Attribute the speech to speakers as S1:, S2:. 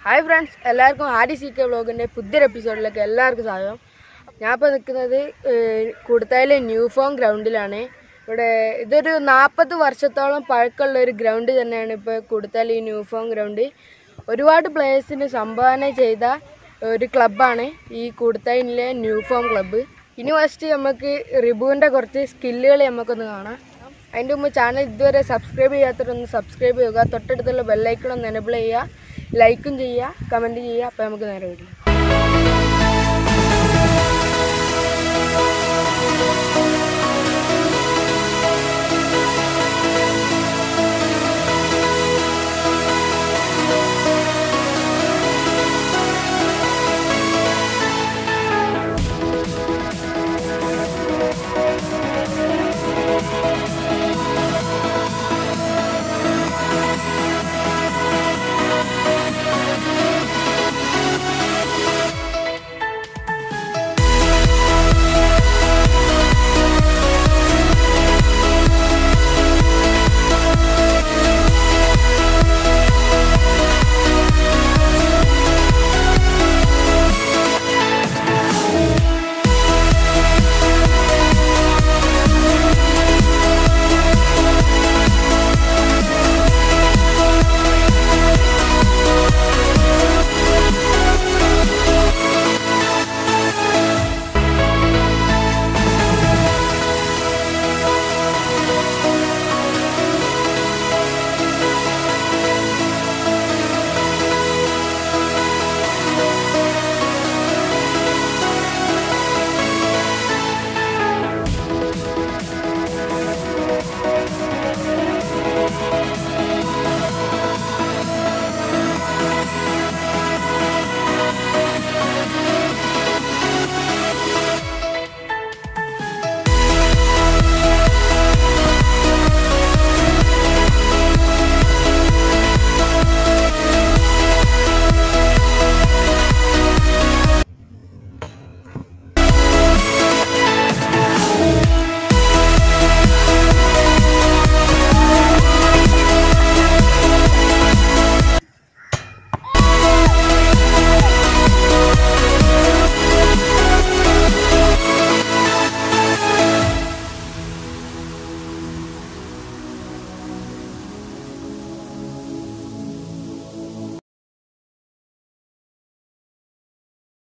S1: hi friends എല്ലാവർക്കും ആരി C K വ്ളോഗിൻ്റെ പുതിയൊരു എപ്പിസോഡിലേക്ക് എല്ലാവർക്കും സ്വാഗതം ഞാനിപ്പോൾ നിൽക്കുന്നത് കൂടത്തായിലെ ന്യൂ ഫോം ഗ്രൗണ്ടിലാണ് ഇവിടെ ഇതൊരു നാൽപ്പത് വർഷത്തോളം പഴക്കമുള്ള ഒരു ഗ്രൗണ്ട് തന്നെയാണ് ഇപ്പോൾ കൂടത്തായിൽ ഈ ന്യൂ ഫോം ഗ്രൗണ്ട് ഒരുപാട് പ്ലേയേഴ്സിന് സംഭാവന ചെയ്ത ഒരു ക്ലബ്ബാണ് ഈ കൂടത്തായിലെ ന്യൂ ഫോം ക്ലബ്ബ് ഇനി ഫസ്റ്റ് നമുക്ക് റിബുവിൻ്റെ കുറച്ച് സ്കില്ലുകൾ നമുക്കൊന്ന് കാണാം അതിൻ്റെ മുമ്പ് ചാനൽ ഇതുവരെ സബ്സ്ക്രൈബ് ചെയ്യാത്തവരൊന്ന് സബ്സ്ക്രൈബ് ചെയ്യുക തൊട്ടടുത്തുള്ള ബെല്ലൈക്കൺ ഒന്ന് എനബിൾ ചെയ്യുക ലൈക്കും ചെയ്യുക കമൻറ്റ് ചെയ്യുക അപ്പോൾ നമുക്ക് നേരെ വിടാം